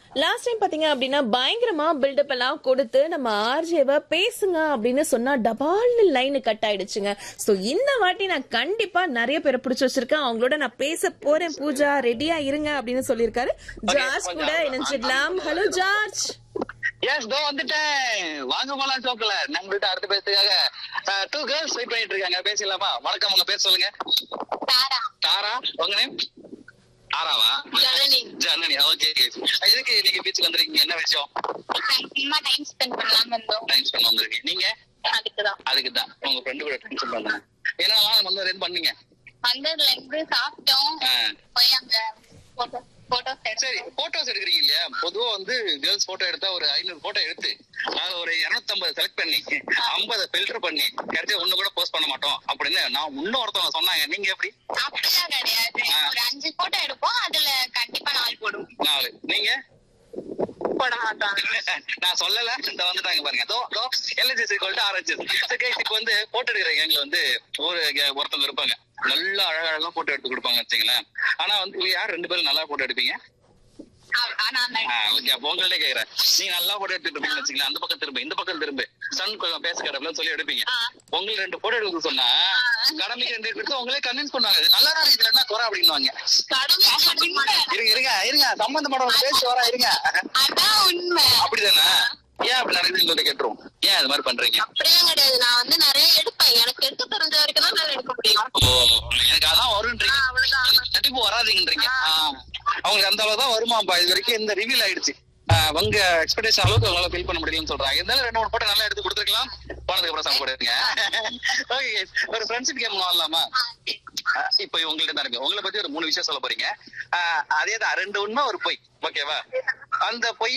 Last time பாத்தீங்க அப்படின்னா பயங்கரமா பில்டப் எல்லாம் கொடுத்து நம்ம ஆர்ஜேவை பேசுங்க அப்படின்னு சொன்னா டபால்னு லைன் கட் ஆயிடுச்சுங்க சோ இந்த வாட்டி நான் கண்டிப்பா நிறைய பேரை பிடிச்சு வச்சிருக்கேன் அவங்களோட நான் பேச போறேன் பூஜா ரெடியா இருங்க அப்படின்னு சொல்லியிருக்காரு ஜார்ஜ் கூட இணைஞ்சிடலாம் ஹலோ ஜார்ஜ் எஸ் தோ வந்துட்டேன் வாங்க போலாம் சோக்கல நம்மள்ட்ட அடுத்து பேசுறதுக்காக டூ கேர்ள்ஸ் வெயிட் பண்ணிட்டு இருக்காங்க பேசலாமா வணக்கம் உங்க பேர் சொல்லுங்க தாரா தாரா உங்க நேம் தாராவா ஜனனி ஜனனி ஓகே எதுக்கு நீங்க பீச்சுக்கு வந்திருக்கீங்க என்ன விஷயம் சும்மா டைம் ஸ்பெண்ட் பண்ணலாம் வந்தோம் டைம் ஸ்பெண்ட் வந்திருக்கீங்க நீங்க அதுக்குதான் அதுக்கு தான் உங்க ஃப்ரெண்டு கூட டைம் ஸ்பெண்ட் பண்ணுங்க என்னெல்லாம் வந்து ரெண்டு பண்ணீங்க வந்ததுல இருந்து சாப்பிட்டோம் ஆ. போய் அங்க போட்டோ போட்டோஸ் சரி எடுத்தோம் போட்டோஸ் எடுக்கிறீங்க இல்லையா பொதுவா வந்து கேர்ள்ஸ் போட்டோ எடுத்தா ஒரு ஐநூறு போட்டோ எடுத்து அதுல ஒரு 250 செலக்ட் பண்ணி 50 ஃபில்டர் பண்ணி கடைசி ஒண்ணு கூட போஸ்ட் பண்ண மாட்டோம் அப்படின்னு நான் இன்னொருத்தவங்க சொன்னாங்க நீங்க எப்படி அப்படிலாம் கிடையாது ஆ. ஒரு அஞ்சு போட்டோ எடுப்போம் அதுல கண்டிப்பா நாலு போடுவோம் நாலு நீங்க போட மாட்டோம் நான் சொல்லல இந்த வந்துட்டாங்க பாருங்க தோ தோ எல்எஸ்எஸ் ஈக்குவல் டு ஆர்எச்எஸ் இப்போ வந்து போட்டோ எடுக்கிற கேங்ல வந்து ஒரு ge- ஒருத்தவங்க இருப்பாங்க நல்லா அழகழகா போட்டோ எடுத்து கொடுப்பாங்க வச்சுங்களேன் ஆனா வந்து யார் ரெண்டு பேரும் நல்லா போட்டோ எடுப்பீங்க ஆ- ஆனா அந்த ஓகே அப்போ உங்கள்ட்ட கேக்குறேன் நீங்க நல்லா போட்டோ எடுத்துட்டு இருப்பீங்கன்னு வச்சுங்களேன் அந்த பக்கம் திரும்ப இந்த பக்கம் திரும்ப சன் கொஞ்சம் பேச கடவுள சொல்லி எடுப்பீங்க ஆ. உங்களுக்கு ரெண்டு போட்டோ எடுக்க சொன்னா கடமைக்கு ரெண்டு எடுத்து உங்களே கன்வின்ஸ் பண்ணாங்க இது நல்லா தான் இதுல என்ன குறை அப்படின்னுவாங்க கடமை உண்மை. இருங்க இருங்க இருங்க சம்பந்தப்பட்ட பேசி வரா இருங்க அதான் உண்மை அப்படிதானே ஏன் அப்படி நடக்குது உங்கள்ட்ட கேட்டுரும் ஏன் அது மாதிரி பண்றீங்க அப்படிலாம் கிடையாது நான் வந்து நிறைய எடுப்பேன் எனக்கு எடுக்க தெரிஞ்ச வரைக்கும் தான் நான் எடுக்க முடியும் ஓ எனக்கு அதான் வரும்ன்றீங்க ஆ, அவ்வளவுதான். எனக்கு நடிப்பு வராதுங்கன்றீங்க ஆ. அவங்களுக்கு அந்த அளவு தான் வருமாப்பா இது வரைக்கும் இந்த ரிவீல் ஆயிடுச்சு ஆ, உங்க எக்ஸ்பெக்டேஷன் அளவுக்கு அவங்களால ஃபீல் பண்ண முடியலன்னு சொல்றாங்க இருந்தாலும் ரெண்டு மூணு போட்டோ நல்லா எடுத்து கொடுத்துருக்கலாம் போனதுக்கு அப்புறம் சாப்பிடுங்க ஓகே ஒரு ஃப்ரெண்ட்ஷிப் கேம் வரலாமா இப்போ உங்கள்ட்ட தான் இருக்கு உங்களை பத்தி ஒரு மூணு விஷயம் சொல்ல போறீங்க ஆ, அதே தான் ரெண்டு உண்மை ஒரு பொய் ஓகேவா அந்த பொய்